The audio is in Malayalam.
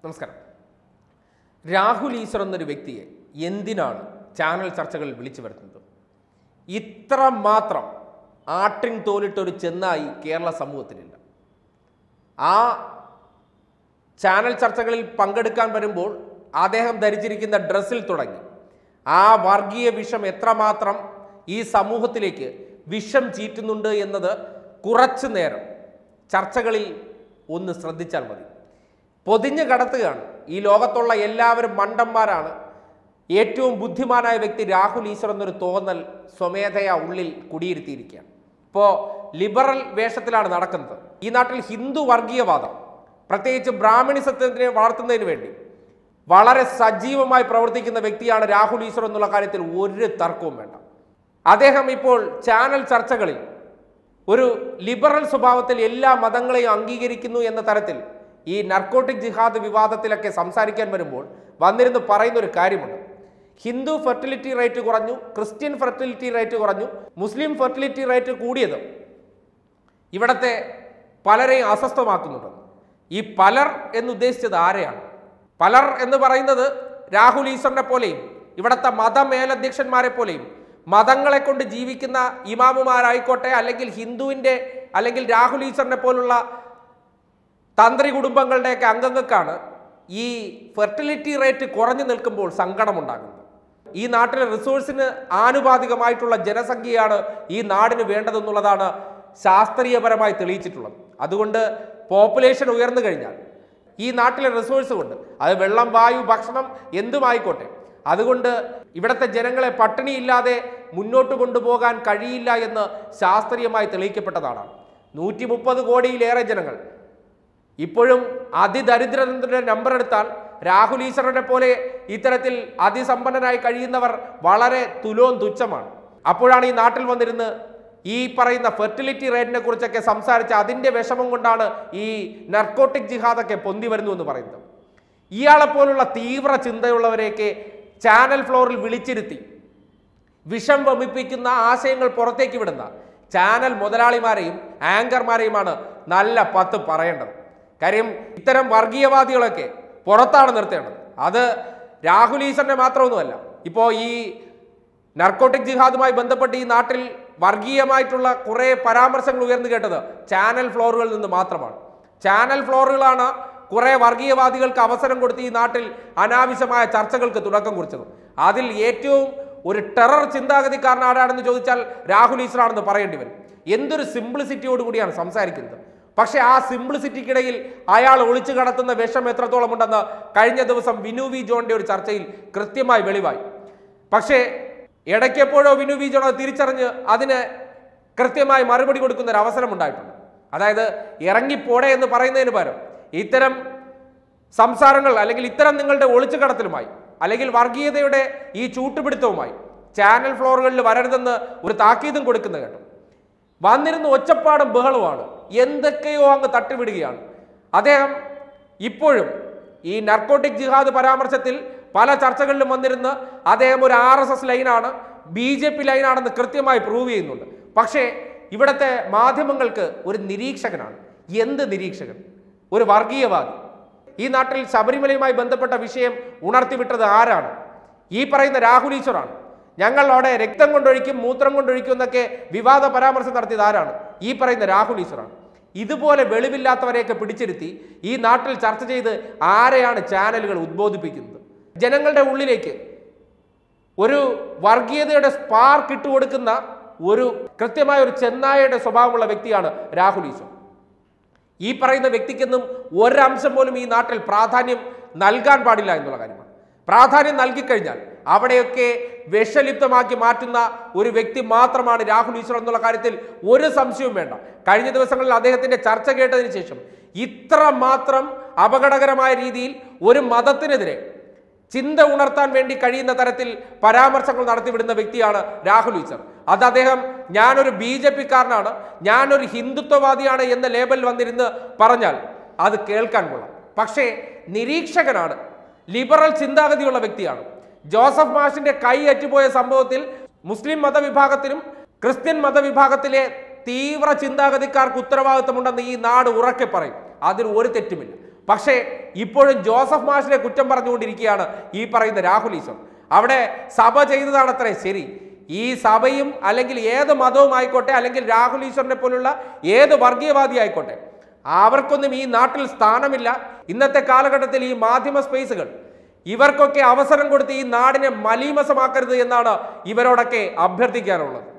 നമസ്കാരം രാഹുൽ ഈശ്വർ എന്നൊരു വ്യക്തിയെ എന്തിനാണ് ചാനൽ ചർച്ചകളിൽ വിളിച്ചു വരുത്തുന്നത് ഇത്ര മാത്രം ആട്ടിൻ തോലിട്ടൊരു ചെന്നായി കേരള സമൂഹത്തിലില്ല ആ ചാനൽ ചർച്ചകളിൽ പങ്കെടുക്കാൻ വരുമ്പോൾ അദ്ദേഹം ധരിച്ചിരിക്കുന്ന ഡ്രസ്സിൽ തുടങ്ങി ആ വർഗീയ വിഷം എത്രമാത്രം ഈ സമൂഹത്തിലേക്ക് വിഷം ചീറ്റുന്നുണ്ട് എന്നത് കുറച്ചു നേരം ചർച്ചകളിൽ ഒന്ന് ശ്രദ്ധിച്ചാൽ മതി പൊതിഞ്ഞു കടത്തുകയാണ് ഈ ലോകത്തുള്ള എല്ലാവരും മണ്ടന്മാരാണ് ഏറ്റവും ബുദ്ധിമാനായ വ്യക്തി രാഹുൽ ഈശ്വർ എന്നൊരു തോന്നൽ സ്വമേധയാ ഉള്ളിൽ കുടിയിരുത്തിയിരിക്കുകയാണ് ഇപ്പോൾ ലിബറൽ വേഷത്തിലാണ് നടക്കുന്നത് ഈ നാട്ടിൽ ഹിന്ദു വർഗീയവാദം പ്രത്യേകിച്ച് ബ്രാഹ്മണിസത്വത്തിനെ വളർത്തുന്നതിന് വേണ്ടി വളരെ സജീവമായി പ്രവർത്തിക്കുന്ന വ്യക്തിയാണ് രാഹുൽ ഈശ്വർ എന്നുള്ള കാര്യത്തിൽ ഒരു തർക്കവും വേണ്ട അദ്ദേഹം ഇപ്പോൾ ചാനൽ ചർച്ചകളിൽ ഒരു ലിബറൽ സ്വഭാവത്തിൽ എല്ലാ മതങ്ങളെയും അംഗീകരിക്കുന്നു എന്ന തരത്തിൽ ഈ നർക്കോട്ടിക് ജിഹാദ് വിവാദത്തിലൊക്കെ സംസാരിക്കാൻ വരുമ്പോൾ വന്നിരുന്ന് പറയുന്ന ഒരു കാര്യമുണ്ട് ഹിന്ദു ഫെർട്ടിലിറ്റി റേറ്റ് കുറഞ്ഞു ക്രിസ്ത്യൻ ഫെർട്ടിലിറ്റി റേറ്റ് കുറഞ്ഞു മുസ്ലിം ഫെർട്ടിലിറ്റി റേറ്റ് കൂടിയത് ഇവിടത്തെ പലരെയും അസ്വസ്ഥമാക്കുന്നുണ്ട് ഈ പലർ എന്നുദ്ദേശിച്ചത് ആരെയാണ് പലർ എന്ന് പറയുന്നത് രാഹുൽ ഈശ്വറിനെ പോലെയും ഇവിടുത്തെ മതമേലധ്യക്ഷന്മാരെ പോലെയും മതങ്ങളെ കൊണ്ട് ജീവിക്കുന്ന ഇമാമുമാരായിക്കോട്ടെ അല്ലെങ്കിൽ ഹിന്ദുവിൻ്റെ അല്ലെങ്കിൽ രാഹുൽ ഈശ്വറിനെ പോലുള്ള തന്ത്രി കുടുംബങ്ങളുടെയൊക്കെ അംഗങ്ങൾക്കാണ് ഈ ഫെർട്ടിലിറ്റി റേറ്റ് കുറഞ്ഞു നിൽക്കുമ്പോൾ സങ്കടമുണ്ടാകുന്നത് ഈ നാട്ടിലെ റിസോഴ്സിന് ആനുപാതികമായിട്ടുള്ള ജനസംഖ്യയാണ് ഈ നാടിന് വേണ്ടതെന്നുള്ളതാണ് ശാസ്ത്രീയപരമായി തെളിയിച്ചിട്ടുള്ളത് അതുകൊണ്ട് പോപ്പുലേഷൻ ഉയർന്നു കഴിഞ്ഞാൽ ഈ നാട്ടിലെ റിസോഴ്സ് കൊണ്ട് അത് വെള്ളം വായു ഭക്ഷണം എന്തുമായിക്കോട്ടെ അതുകൊണ്ട് ഇവിടുത്തെ ജനങ്ങളെ പട്ടിണിയില്ലാതെ മുന്നോട്ട് കൊണ്ടുപോകാൻ കഴിയില്ല എന്ന് ശാസ്ത്രീയമായി തെളിയിക്കപ്പെട്ടതാണ് നൂറ്റി മുപ്പത് കോടിയിലേറെ ജനങ്ങൾ ഇപ്പോഴും അതിദരിദ്രരുടെ നമ്പർ എടുത്താൽ രാഹുൽ ഈശ്വരനെ പോലെ ഇത്തരത്തിൽ അതിസമ്പന്നനായി കഴിയുന്നവർ വളരെ തുലോം തുച്ഛമാണ് അപ്പോഴാണ് ഈ നാട്ടിൽ വന്നിരുന്ന് ഈ പറയുന്ന ഫെർട്ടിലിറ്റി റേറ്റിനെ കുറിച്ചൊക്കെ സംസാരിച്ച് അതിൻ്റെ വിഷമം കൊണ്ടാണ് ഈ നർക്കോട്ടിക് ജിഹാദൊക്കെ പൊന്തി വരുന്നു എന്ന് പറയുന്നത് ഇയാളെ പോലുള്ള തീവ്ര ചിന്തയുള്ളവരെയൊക്കെ ചാനൽ ഫ്ലോറിൽ വിളിച്ചിരുത്തി വിഷം വമിപ്പിക്കുന്ന ആശയങ്ങൾ പുറത്തേക്ക് വിടുന്ന ചാനൽ മുതലാളിമാരെയും ആങ്കർമാരെയുമാണ് നല്ല പത്ത് പറയേണ്ടത് കാര്യം ഇത്തരം വർഗീയവാദികളൊക്കെ പുറത്താണ് നിർത്തേണ്ടത് അത് രാഹുൽ ഈശ്വറിനെ മാത്രമൊന്നുമല്ല ഇപ്പോൾ ഈ നർക്കോട്ടിക് ജിഹാദുമായി ബന്ധപ്പെട്ട് ഈ നാട്ടിൽ വർഗീയമായിട്ടുള്ള കുറേ പരാമർശങ്ങൾ ഉയർന്നു കേട്ടത് ചാനൽ ഫ്ലോറുകളിൽ നിന്ന് മാത്രമാണ് ചാനൽ ഫ്ലോറുകളാണ് കുറെ വർഗീയവാദികൾക്ക് അവസരം കൊടുത്ത് ഈ നാട്ടിൽ അനാവശ്യമായ ചർച്ചകൾക്ക് തുടക്കം കുറിച്ചത് അതിൽ ഏറ്റവും ഒരു ടെറർ ചിന്താഗതിക്കാരൻ ആരാണെന്ന് ചോദിച്ചാൽ രാഹുൽ ഈശ്വറാണെന്ന് പറയേണ്ടി വരും എന്തൊരു സിംപ്ലിസിറ്റിയോട് കൂടിയാണ് സംസാരിക്കുന്നത് പക്ഷേ ആ സിംപ്ലിസിറ്റിക്കിടയിൽ അയാൾ ഒളിച്ചു കടത്തുന്ന വിഷം എത്രത്തോളം ഉണ്ടെന്ന് കഴിഞ്ഞ ദിവസം വിനു വി ജോണിന്റെ ഒരു ചർച്ചയിൽ കൃത്യമായി വെളിവായി പക്ഷേ ഇടയ്ക്കെപ്പോഴോ വിനു വി ജോൺ അത് തിരിച്ചറിഞ്ഞ് അതിന് കൃത്യമായി മറുപടി കൊടുക്കുന്ന ഒരു അവസരം ഉണ്ടായിട്ടുണ്ട് അതായത് ഇറങ്ങിപ്പോടെ എന്ന് പറയുന്നതിന് പകരം ഇത്തരം സംസാരങ്ങൾ അല്ലെങ്കിൽ ഇത്തരം നിങ്ങളുടെ ഒളിച്ചു കടത്തലുമായി അല്ലെങ്കിൽ വർഗീയതയുടെ ഈ ചൂട്ടുപിടുത്തവുമായി ചാനൽ ഫ്ലോറുകളിൽ വരരുതെന്ന് ഒരു താക്കീതും കൊടുക്കുന്ന കേട്ടു വന്നിരുന്ന ഒച്ചപ്പാടും ബഹളവുമാണ് എന്തൊക്കെയോ അങ്ങ് തട്ടിവിടുകയാണ് അദ്ദേഹം ഇപ്പോഴും ഈ നർക്കോട്ടിക് ജിഹാദ് പരാമർശത്തിൽ പല ചർച്ചകളിലും വന്നിരുന്ന് അദ്ദേഹം ഒരു ആർ എസ് എസ് ലൈനാണ് ബി ജെ പി ലൈനാണെന്ന് കൃത്യമായി പ്രൂവ് ചെയ്യുന്നുണ്ട് പക്ഷേ ഇവിടുത്തെ മാധ്യമങ്ങൾക്ക് ഒരു നിരീക്ഷകനാണ് എന്ത് നിരീക്ഷകൻ ഒരു വർഗീയവാദി ഈ നാട്ടിൽ ശബരിമലയുമായി ബന്ധപ്പെട്ട വിഷയം ഉണർത്തിവിട്ടത് ആരാണ് ഈ പറയുന്ന രാഹുൽ ഈശ്വറാണ് ഞങ്ങൾ അവിടെ രക്തം കൊണ്ടൊഴിക്കും മൂത്രം കൊണ്ടൊഴിക്കും എന്നൊക്കെ വിവാദ പരാമർശം നടത്തിയത് ആരാണ് ഈ പറയുന്ന രാഹുൽ ഈശ്വറാണ് ഇതുപോലെ വെളിവില്ലാത്തവരെയൊക്കെ പിടിച്ചിരുത്തി ഈ നാട്ടിൽ ചർച്ച ചെയ്ത് ആരെയാണ് ചാനലുകൾ ഉദ്ബോധിപ്പിക്കുന്നത് ജനങ്ങളുടെ ഉള്ളിലേക്ക് ഒരു വർഗീയതയുടെ സ്പാർക്ക് ഇട്ടുകൊടുക്കുന്ന ഒരു കൃത്യമായ ഒരു ചെന്നായയുടെ സ്വഭാവമുള്ള വ്യക്തിയാണ് രാഹുൽ ഈശ്വർ ഈ പറയുന്ന വ്യക്തിക്കൊന്നും ഒരംശം പോലും ഈ നാട്ടിൽ പ്രാധാന്യം നൽകാൻ പാടില്ല എന്നുള്ള കാര്യമാണ് പ്രാധാന്യം നൽകിക്കഴിഞ്ഞാൽ അവിടെയൊക്കെ വിഷലിപ്തമാക്കി മാറ്റുന്ന ഒരു വ്യക്തി മാത്രമാണ് രാഹുൽ ഈശ്വർ എന്നുള്ള കാര്യത്തിൽ ഒരു സംശയവും വേണ്ട കഴിഞ്ഞ ദിവസങ്ങളിൽ അദ്ദേഹത്തിന്റെ ചർച്ച കേട്ടതിന് ശേഷം ഇത്ര മാത്രം അപകടകരമായ രീതിയിൽ ഒരു മതത്തിനെതിരെ ചിന്ത ഉണർത്താൻ വേണ്ടി കഴിയുന്ന തരത്തിൽ പരാമർശങ്ങൾ നടത്തിവിടുന്ന വ്യക്തിയാണ് രാഹുൽ ഈശ്വർ അത് അദ്ദേഹം ഞാനൊരു ബി ജെ പിക്കാരനാണ് ഞാനൊരു ഹിന്ദുത്വവാദിയാണ് എന്ന ലേബലിൽ വന്നിരുന്ന് പറഞ്ഞാൽ അത് കേൾക്കാൻ കൊള്ളാം പക്ഷേ നിരീക്ഷകനാണ് ലിബറൽ ചിന്താഗതിയുള്ള വ്യക്തിയാണ് ജോസഫ് മാഷിന്റെ കൈ അറ്റുപോയ സംഭവത്തിൽ മുസ്ലിം മതവിഭാഗത്തിനും ക്രിസ്ത്യൻ മതവിഭാഗത്തിലെ തീവ്ര ചിന്താഗതിക്കാർക്ക് ഉത്തരവാദിത്തമുണ്ടെന്ന് ഈ നാട് ഉറക്കെ പറയും അതിൽ ഒരു തെറ്റുമില്ല പക്ഷേ ഇപ്പോഴും ജോസഫ് മാഷിനെ കുറ്റം പറഞ്ഞുകൊണ്ടിരിക്കുകയാണ് ഈ പറയുന്ന രാഹുൽ ഈശ്വർ അവിടെ സഭ ചെയ്തതാണത്രേ ശരി ഈ സഭയും അല്ലെങ്കിൽ ഏത് മതവും ആയിക്കോട്ടെ അല്ലെങ്കിൽ രാഹുൽ ഈശ്വറിനെ പോലുള്ള ഏത് വർഗീയവാദി ആയിക്കോട്ടെ അവർക്കൊന്നും ഈ നാട്ടിൽ സ്ഥാനമില്ല ഇന്നത്തെ കാലഘട്ടത്തിൽ ഈ മാധ്യമ സ്പേസുകൾ ഇവർക്കൊക്കെ അവസരം കൊടുത്ത് ഈ നാടിനെ മലീമസമാക്കരുത് എന്നാണ് ഇവരോടൊക്കെ അഭ്യർത്ഥിക്കാനുള്ളത്